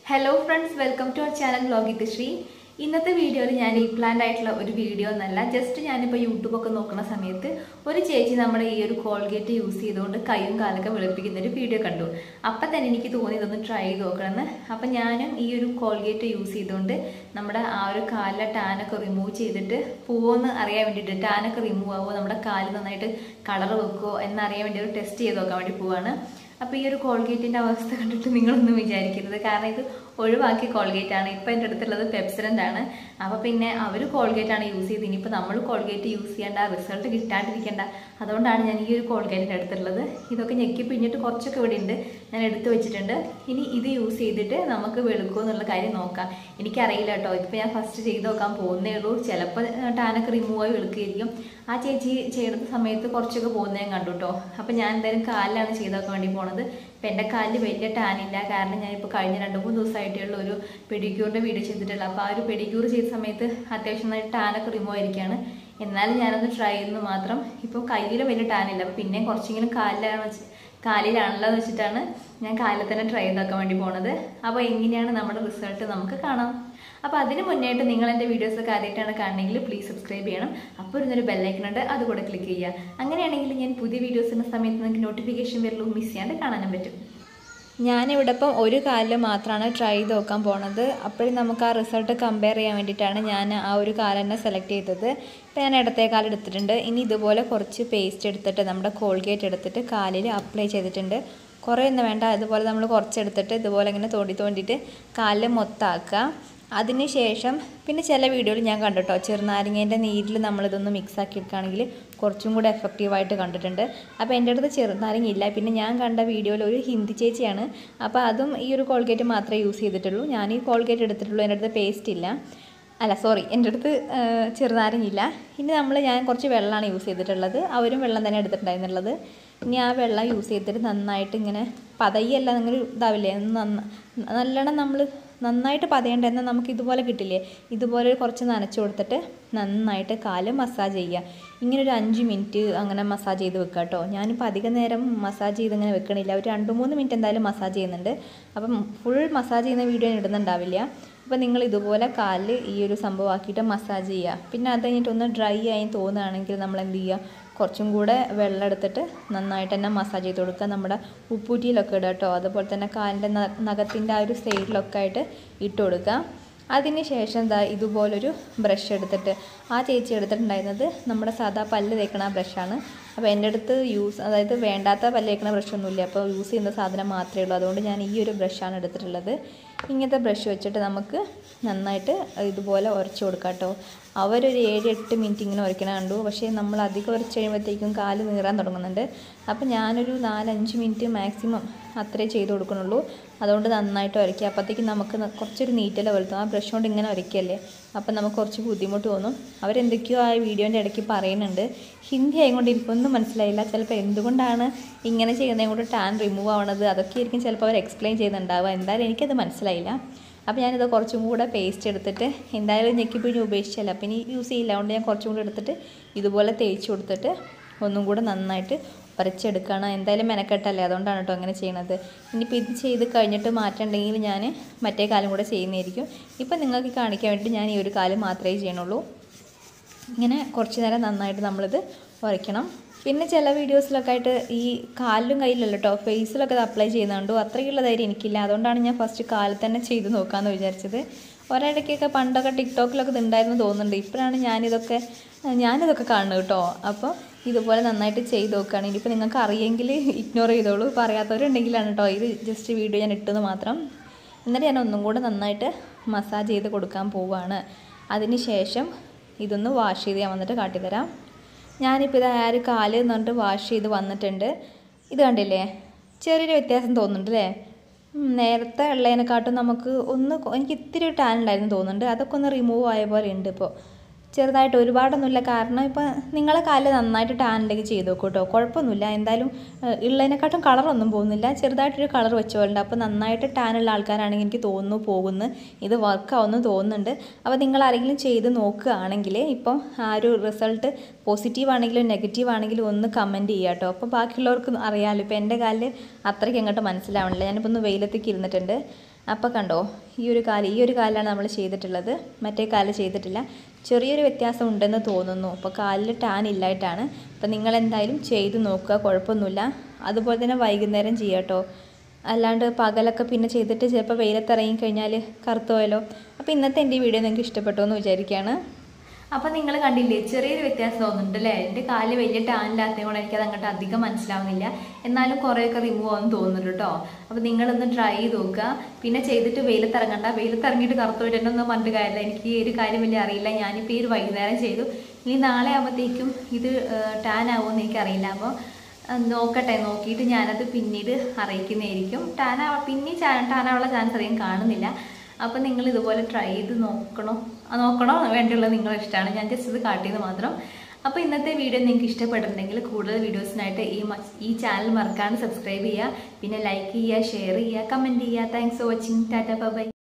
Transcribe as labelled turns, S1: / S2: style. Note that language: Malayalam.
S1: hello friends welcome to our channel വ്ലോഗിക് ശ്രീ ഇന്നത്തെ വീഡിയോയിൽ ഞാൻ ഈ പ്ലാൻഡ് ആയിട്ടുള്ള ഒരു വീഡിയോ എന്നല്ല ജസ്റ്റ് ഞാനിപ്പോൾ യൂട്യൂബൊക്കെ നോക്കുന്ന സമയത്ത് ഒരു ചേച്ചി നമ്മുടെ ഈ ഒരു കോൾഗേറ്റ് യൂസ് ചെയ്തുകൊണ്ട് കൈയും കാലൊക്കെ വെളുപ്പിക്കുന്ന ഒരു വീഡിയോ കണ്ടു അപ്പം തന്നെ എനിക്ക് തോന്നി ഇതൊന്ന് ട്രൈ ചെയ്ത് നോക്കണമെന്ന് അപ്പം ഞാനും ഈ ഒരു കോൾഗേറ്റ് യൂസ് ചെയ്തുകൊണ്ട് നമ്മുടെ ആ ഒരു കാലിലെ ടാനൊക്കെ റിമൂവ് ചെയ്തിട്ട് പോവോന്ന് അറിയാൻ വേണ്ടിയിട്ട് ടാനൊക്കെ റിമൂവ് ആവുമോ നമ്മുടെ കാല് നന്നായിട്ട് കളർ വെക്കുമോ എന്നറിയാൻ വേണ്ടി ഒരു ടെസ്റ്റ് ചെയ്ത് നോക്കാൻ വേണ്ടി പോവാണ് അപ്പോൾ ഈ ഒരു കോൾഗേറ്റിൻ്റെ അവസ്ഥ കണ്ടിട്ട് നിങ്ങളൊന്നും വിചാരിക്കരുത് കാരണം ഇത് ഒഴിവാക്കിയ കോൾഗേറ്റ് ആണ് ഇപ്പം എൻ്റെ അടുത്തുള്ളത് പെപ്സറൻ്റ് ആണ് അപ്പോൾ പിന്നെ അവർ കോൾഗേറ്റ് ആണ് യൂസ് ചെയ്ത് ഇനിയിപ്പോൾ നമ്മൾ കോൾഗേറ്റ് യൂസ് ചെയ്യേണ്ട റിസൾട്ട് കിട്ടാണ്ടിരിക്കേണ്ട അതുകൊണ്ടാണ് ഞാൻ ഈ ഒരു കോൾഗേറ്റിൻ്റെ അടുത്തുള്ളത് ഇതൊക്കെ ഞെക്കി പിന്നിട്ട് കുറച്ചൊക്കെ ഇവിടെ ഉണ്ട് ഞാൻ എടുത്തു വെച്ചിട്ടുണ്ട് ഇനി ഇത് യൂസ് ചെയ്തിട്ട് നമുക്ക് വെളുക്കുമോ എന്നുള്ള കാര്യം നോക്കാം എനിക്കറിയില്ല കേട്ടോ ഇതിപ്പോൾ ഞാൻ ഫസ്റ്റ് ചെയ്ത് നോക്കാൻ പോകുന്നേ ഉള്ളൂ ചിലപ്പോൾ ടാനൊക്കെ റിമൂവ് ആയി വെളുക്കുകയായിരിക്കും ആ ചേച്ചി ചെയ്ത സമയത്ത് കുറച്ചൊക്കെ പോകുന്നത് ഞാൻ കണ്ടു കേട്ടോ അപ്പം ഞാൻ എന്തായാലും കാലിലാണ് ചെയ്ത് നോക്കാൻ വേണ്ടി പോണത് ഇപ്പം എൻ്റെ കാലിൽ വലിയ ടാനില്ല കാരണം ഞാനിപ്പോൾ കഴിഞ്ഞ രണ്ട് മൂന്ന് ദിവസമായിട്ടുള്ള ഒരു പെഡിക്യൂറിൻ്റെ വീഡിയോ ചെയ്തിട്ടുള്ള അപ്പോൾ ആ ഒരു പെഡിക്യൂർ ചെയ്ത സമയത്ത് അത്യാവശ്യം നന്നായി ടാനൊക്കെ റിമൂവ് ആയിരിക്കുകയാണ് എന്നാലും ഞാനൊന്ന് ട്രൈ ചെയ്യുന്നു മാത്രം ഇപ്പോൾ കയ്യിൽ വലിയ ടാനില്ല അപ്പോൾ പിന്നെ കുറച്ചെങ്കിലും കാലിലാണ് വെച്ച് കാലിലാണല്ലോ എന്ന് വെച്ചിട്ടാണ് ഞാൻ കാലിൽ തന്നെ ട്രൈ ചെയ്ത് നോക്കാൻ വേണ്ടി പോണത് അപ്പോൾ എങ്ങനെയാണ് നമ്മുടെ റിസൾട്ട് നമുക്ക് കാണാം അപ്പോൾ അതിന് മുന്നേയായിട്ട് നിങ്ങൾ എൻ്റെ വീഡിയോസൊക്കെ ആദ്യമായിട്ടാണ് കാണണമെങ്കിൽ പ്ലീസ് സബ്സ്ക്രൈബ് ചെയ്യണം അപ്പോൾ ഇരുന്നൊരു ബെല്ലൈക്കൺ ഉണ്ട് അതുകൂടെ ക്ലിക്ക് ചെയ്യുക അങ്ങനെയാണെങ്കിൽ ഞാൻ പുതിയ വീഡിയോസ് ഇടുന്ന സമയത്ത് നിങ്ങൾക്ക് നോട്ടിഫിക്കേഷൻ വരുള്ളൂ മിസ് ചെയ്യാണ്ട് കാണാനും പറ്റും ഞാനിവിടെ ഇപ്പം ഒരു കാലിൽ മാത്രമാണ് ട്രൈ ചെയ്ത് നോക്കാൻ പോണത് അപ്പോഴും നമുക്ക് ആ റിസൾട്ട് കമ്പയർ ചെയ്യാൻ വേണ്ടിയിട്ടാണ് ഞാൻ ആ ഒരു കാല് തന്നെ സെലക്ട് ചെയ്തത് ഇപ്പം ഞാൻ ഇടത്തെ കാലം എടുത്തിട്ടുണ്ട് ഇനി ഇതുപോലെ കുറച്ച് പേസ്റ്റ് എടുത്തിട്ട് നമ്മുടെ കോൾഗേറ്റ് എടുത്തിട്ട് കാലിൽ അപ്ലൈ ചെയ്തിട്ടുണ്ട് കുറേ ഒന്നും വേണ്ട അതുപോലെ നമ്മൾ കുറച്ചെടുത്തിട്ട് ഇതുപോലെ ഇങ്ങനെ തോണ്ടി തോണ്ടിയിട്ട് കാലിൽ മൊത്തമാക്കുക അതിന് ശേഷം പിന്നെ ചില വീഡിയോയിൽ ഞാൻ കണ്ടിട്ടോ ചെറുനാരങ്ങേൻ്റെ നീരിൽ നമ്മളിതൊന്ന് മിക്സ് ആക്കി എടുക്കുകയാണെങ്കിൽ കുറച്ചും കൂടെ എഫക്റ്റീവായിട്ട് കണ്ടിട്ടുണ്ട് അപ്പോൾ എൻ്റെ അടുത്ത് ചെറുനാരങ്ങ ഇല്ല പിന്നെ ഞാൻ കണ്ട വീഡിയോയിൽ ഒരു ഹിന്ദി ചേച്ചിയാണ് അപ്പോൾ അതും ഈ ഒരു കോൾഗേറ്റ് മാത്രമേ യൂസ് ചെയ്തിട്ടുള്ളൂ ഞാൻ ഈ കോൾഗേറ്റ് എടുത്തിട്ടുള്ളൂ എൻ്റെ അടുത്ത് പേസ്റ്റ് ഇല്ല അല്ല സോറി എൻ്റെ അടുത്ത് ചെറുനാരങ്ങയില്ല ഇനി നമ്മൾ ഞാൻ കുറച്ച് വെള്ളമാണ് യൂസ് ചെയ്തിട്ടുള്ളത് അവരും വെള്ളം തന്നെ എടുത്തിട്ടുണ്ടായിരുന്നുള്ളത് ഇനി ആ വെള്ളം യൂസ് ചെയ്തിട്ട് നന്നായിട്ട് ഇങ്ങനെ പതയല്ല നിങ്ങൾ ഇതാവില്ലേ നന്ന നല്ലോണം നമ്മൾ നന്നായിട്ട് പതയേണ്ട എന്നാൽ നമുക്ക് ഇതുപോലെ കിട്ടില്ലേ ഇതുപോലെ കുറച്ച് നനച്ച് കൊടുത്തിട്ട് നന്നായിട്ട് കാല് മസാജ് ചെയ്യുക ഇങ്ങനെ ഒരു അഞ്ച് മിനിറ്റ് അങ്ങനെ മസാജ് ചെയ്ത് വെക്കുക കേട്ടോ ഞാനിപ്പോൾ അധികം നേരം മസാജ് ചെയ്ത് ഇങ്ങനെ വെക്കണില്ല ഒരു രണ്ട് മൂന്ന് മിനിറ്റ് എന്തായാലും മസാജ് ചെയ്യുന്നുണ്ട് അപ്പം ഫുൾ മസാജ് ചെയ്യുന്ന വീഡിയോ ഞാൻ ഇടുന്നുണ്ടാവില്ല അപ്പോൾ നിങ്ങൾ ഇതുപോലെ കാലിൽ ഈ ഒരു സംഭവം ആക്കിയിട്ട് മസാജ് ചെയ്യുക പിന്നെ അത് കഴിഞ്ഞിട്ട് ഒന്ന് ഡ്രൈ ആയി തോന്നുകയാണെങ്കിൽ നമ്മൾ എന്ത് ചെയ്യുക കുറച്ചും കൂടെ വെള്ളം എടുത്തിട്ട് നന്നായിട്ട് തന്നെ മസാജ് ചെയ്ത് കൊടുക്കുക നമ്മുടെ ഉപ്പൂറ്റിയിലൊക്കെ ഇടുക കേട്ടോ അതുപോലെ തന്നെ കാലിൻ്റെ നഖത്തിൻ്റെ ആ ഒരു സൈഡിലൊക്കെ ആയിട്ട് ഇട്ട് കൊടുക്കുക അതിന് ശേഷം എന്താ ഇതുപോലൊരു ബ്രഷ് എടുത്തിട്ട് ആ ചേച്ചി എടുത്തിട്ടുണ്ടായിരുന്നത് നമ്മുടെ സാധാ പല്ല് തേക്കണ ബ്രഷാണ് അപ്പോൾ എൻ്റെ അടുത്ത് യൂസ് അതായത് വേണ്ടാത്ത പല്ല് തേക്കണ ബ്രഷൊന്നുമില്ല അപ്പോൾ യൂസ് ചെയ്യുന്ന സാധനം മാത്രമേ ഉള്ളൂ അതുകൊണ്ട് ഞാൻ ഈ ഒരു ബ്രഷാണ് എടുത്തിട്ടുള്ളത് ഇങ്ങനത്തെ ബ്രഷ് വെച്ചിട്ട് നമുക്ക് നന്നായിട്ട് ഇതുപോലെ ഉരച്ച് കൊടുക്കാം കേട്ടോ അവരൊരു ഏഴ് എട്ട് മിനിറ്റ് ഇങ്ങനെ ഉരയ്ക്കണ കണ്ടു പക്ഷേ നമ്മൾ അധികം ഉരച്ച് കഴിയുമ്പോഴത്തേക്കും കാല് നീറാൻ തുടങ്ങുന്നുണ്ട് അപ്പോൾ ഞാനൊരു നാലഞ്ച് മിനിറ്റ് മാക്സിമം അത്രേ ചെയ്ത് കൊടുക്കണുള്ളൂ അതുകൊണ്ട് നന്നായിട്ട് ഉരയ്ക്കുക അപ്പോഴത്തേക്കും നമുക്ക് കുറച്ചൊരു നീറ്റല വരുത്തും ആ ബ്രഷ് കൊണ്ട് ഇങ്ങനെ ഉരയ്ക്കല്ലേ അപ്പം നമുക്ക് കുറച്ച് ബുദ്ധിമുട്ട് തോന്നും അവരെന്തൊക്കെയോ ആ വീഡിയോൻ്റെ ഇടയ്ക്ക് പറയുന്നുണ്ട് ഹിന്ദി ആയതുകൊണ്ട് എനിക്കൊന്നും മനസ്സിലായില്ല ചിലപ്പോൾ എന്തുകൊണ്ടാണ് ഇങ്ങനെ ചെയ്യുന്നതും കൊണ്ട് ടാൻ റിമൂവ് ആവണത് അതൊക്കെ ആയിരിക്കും ചിലപ്പോൾ അവർ എക്സ്പ്ലെയിൻ ചെയ്യുന്നുണ്ടാവുക എന്തായാലും എനിക്കത് മനസ്സിലായില്ല അപ്പോൾ ഞാനിത് കുറച്ചും കൂടെ പേസ്റ്റ് എടുത്തിട്ട് എന്തായാലും ഞെക്കിപ്പിഴിഞ്ഞ് ഉപേക്ഷിച്ചല്ല അപ്പം ഇനി യൂസ് ചെയ്യില്ല അതുകൊണ്ട് ഞാൻ കുറച്ചും കൂടെ എടുത്തിട്ട് ഇതുപോലെ തേച്ച് കൊടുത്തിട്ട് ഒന്നും കൂടെ നന്നായിട്ട് ഉരച്ചെടുക്കണം എന്തായാലും മെനക്കെട്ടല്ലേ അതുകൊണ്ടാണ് കേട്ടോ അങ്ങനെ ചെയ്യണത് ഇനിയിപ്പോൾ ഇത് ചെയ്ത് കഴിഞ്ഞിട്ട് മാറ്റണ്ടെങ്കിൽ ഞാൻ മറ്റേ കാലം കൂടെ ചെയ്യുന്നതായിരിക്കും ഇപ്പം നിങ്ങൾക്ക് കാണിക്കാൻ വേണ്ടി ഞാൻ ഈ ഒരു കാലം മാത്രമേ ചെയ്യണുള്ളൂ ഇങ്ങനെ കുറച്ച് നേരം നന്നായിട്ട് നമ്മളിത് ഉരയ്ക്കണം പിന്നെ ചില വീഡിയോസിലൊക്കെ ആയിട്ട് ഈ കാലിലും കയ്യിലല്ല കേട്ടോ ഫേസിലൊക്കെ ഇത് അപ്ലൈ ചെയ്യുന്നുണ്ടോ അത്രയ്ക്കുള്ള ധൈര്യം എനിക്കില്ല അതുകൊണ്ടാണ് ഞാൻ ഫസ്റ്റ് കാലിൽ തന്നെ ചെയ്ത് നോക്കാമെന്ന് വിചാരിച്ചത് ഒരിടയ്ക്കൊക്കെ പണ്ടൊക്കെ ടിക്ടോക്കിലൊക്കെ ഇത് ഉണ്ടായിരുന്നു തോന്നുന്നുണ്ട് ഇപ്പോഴാണ് ഞാനിതൊക്കെ ഞാനിതൊക്കെ കാണുന്നത് കേട്ടോ അപ്പോൾ ഇതുപോലെ നന്നായിട്ട് ചെയ്ത് നോക്കുകയാണ് ഇനിയിപ്പോൾ നിങ്ങൾക്ക് അറിയെങ്കിൽ ഇഗ്നോർ ചെയ്തോളൂ ഇപ്പോൾ അറിയാത്തവരുണ്ടെങ്കിലാണ് കേട്ടോ ഇത് ജസ്റ്റ് വീഡിയോ ഞാൻ ഇട്ടത് മാത്രം എന്നിട്ട് ഞാൻ ഒന്നും കൂടെ നന്നായിട്ട് മസാജ് ചെയ്ത് കൊടുക്കാൻ പോവുകയാണ് അതിന് ശേഷം ഇതൊന്ന് വാഷ് ചെയ്ത് ഞാൻ വന്നിട്ട് കാട്ടിത്തരാം ഞാനിപ്പോൾ ഇത് ആ ഒരു കാല് എന്നിട്ട് വാഷ് ചെയ്ത് വന്നിട്ടുണ്ട് ഇത് കണ്ടില്ലേ ചെറിയൊരു വ്യത്യാസം തോന്നുന്നുണ്ട് അല്ലേ നേരത്തെ ഉള്ളതിനെക്കാട്ടും നമുക്ക് ഒന്ന് എനിക്ക് ഇത്തിരി ടാൻ ഉണ്ടായിരുന്നു തോന്നുന്നുണ്ട് അതൊക്കെ ഒന്ന് റിമൂവ് ആയ പോലെ ഉണ്ട് ഇപ്പോൾ ചെറുതായിട്ട് ഒരുപാടൊന്നുമില്ല കാരണം ഇപ്പം നിങ്ങളെ കാലിൽ നന്നായിട്ട് ടാനിലേക്ക് ചെയ്ത് നോക്കൂ കേട്ടോ കുഴപ്പമൊന്നുമില്ല എന്തായാലും ഉള്ളതിനെക്കാട്ടും കളറൊന്നും പോകുന്നില്ല ചെറുതായിട്ടൊരു കളർ വെച്ച പോലെ ഉണ്ട് അപ്പോൾ നന്നായിട്ട് ടാനുള്ള ആൾക്കാരാണെങ്കിൽ എനിക്ക് തോന്നുന്നു പോകുന്നു ഇത് വർക്കാവുന്നു തോന്നുന്നുണ്ട് അപ്പോൾ നിങ്ങൾ ആരെങ്കിലും ചെയ്ത് നോക്കുകയാണെങ്കിൽ ഇപ്പം ആ ഒരു റിസൾട്ട് പോസിറ്റീവ് ആണെങ്കിലും നെഗറ്റീവ് ആണെങ്കിലും ഒന്ന് കമൻറ്റ് ചെയ്യുക കേട്ടോ അപ്പോൾ ബാക്കിയുള്ളവർക്ക് അറിയാമല്ലോ ഇപ്പോൾ എൻ്റെ കാലിൽ അത്രയ്ക്ക് അങ്ങോട്ട് മനസ്സിലാവണില്ല ഞാനിപ്പോൾ ഒന്ന് വെയിലത്തേക്ക് ഇരുന്നിട്ടുണ്ട് അപ്പോൾ കണ്ടോ ഈ ഒരു കാല് ഈ ഒരു കാലിലാണ് നമ്മൾ ചെയ്തിട്ടുള്ളത് മറ്റേ കാല് ചെയ്തിട്ടില്ല ചെറിയൊരു വ്യത്യാസം ഉണ്ടെന്ന് തോന്നുന്നു അപ്പോൾ കാലിൽ ടാൻ ഇല്ലായിട്ടാണ് അപ്പോൾ നിങ്ങൾ എന്തായാലും ചെയ്ത് നോക്കുക കുഴപ്പമൊന്നുമില്ല അതുപോലെ തന്നെ വൈകുന്നേരം ചെയ്യാം കേട്ടോ അല്ലാണ്ട് പകലൊക്കെ പിന്നെ ചെയ്തിട്ട് ചിലപ്പോൾ വെയിലത്തിറങ്ങി കഴിഞ്ഞാൽ കറുത്തു പോയാലോ അപ്പോൾ ഇന്നത്തെ എൻ്റെ ഈ വീഡിയോ നിങ്ങൾക്ക് ഇഷ്ടപ്പെട്ടോ എന്ന് വിചാരിക്കുകയാണ് അപ്പോൾ നിങ്ങൾ കണ്ടില്ലേ ചെറിയൊരു വ്യത്യാസം തോന്നുന്നുണ്ട് അല്ലേ എൻ്റെ കാല് വലിയ ടാനില്ലാത്തത് കൊണ്ട് എനിക്കത് അങ്ങോട്ട് അധികം മനസ്സിലാവുന്നില്ല എന്നാലും കുറേയൊക്കെ റിമൂവ് ആവും തോന്നുന്നുണ്ട് കേട്ടോ അപ്പോൾ നിങ്ങളൊന്ന് ട്രൈ ചെയ്ത് നോക്കുക പിന്നെ ചെയ്തിട്ട് വെയിലത്തിറങ്ങണ്ട വെയിലത്തിറങ്ങിയിട്ട് കറുത്തു വിടണമെന്ന് പറഞ്ഞിട്ട് കാര്യമില്ല എനിക്ക് ഈ ഒരു കാര്യം വലിയ അറിയില്ല ഞാനിപ്പോൾ ഈ ഒരു വൈകുന്നേരം ചെയ്തു ഇനി നാളെ ആകുമ്പോഴത്തേക്കും ഇത് ടാൻ ആവുമെന്ന് എനിക്കറിയില്ല അപ്പോൾ നോക്കട്ടെ നോക്കിയിട്ട് ഞാനത് പിന്നീട് അറിയിക്കുന്നതായിരിക്കും ടാന പിന്നെ ടാനാവുള്ള ചാൻസ് അധികം കാണുന്നില്ല അപ്പം നിങ്ങൾ ഇതുപോലെ ട്രൈ ചെയ്ത് നോക്കണോ ആ നോക്കണോ വേണ്ടിയുള്ളത് നിങ്ങളുടെ ഇഷ്ടമാണ് ഞാൻ ജസ്റ്റ് ഇത് കാട്ടിയത് മാത്രം അപ്പോൾ ഇന്നത്തെ വീഡിയോ നിങ്ങൾക്ക് ഇഷ്ടപ്പെട്ടിട്ടുണ്ടെങ്കിൽ കൂടുതൽ വീഡിയോസിനായിട്ട് ഈ ഈ ചാനൽ മറക്കാണ്ട് സബ്സ്ക്രൈബ് ചെയ്യുക പിന്നെ ലൈക്ക് ചെയ്യുക ഷെയർ ചെയ്യുക കമൻറ്റ് ചെയ്യുക thanks for watching tata by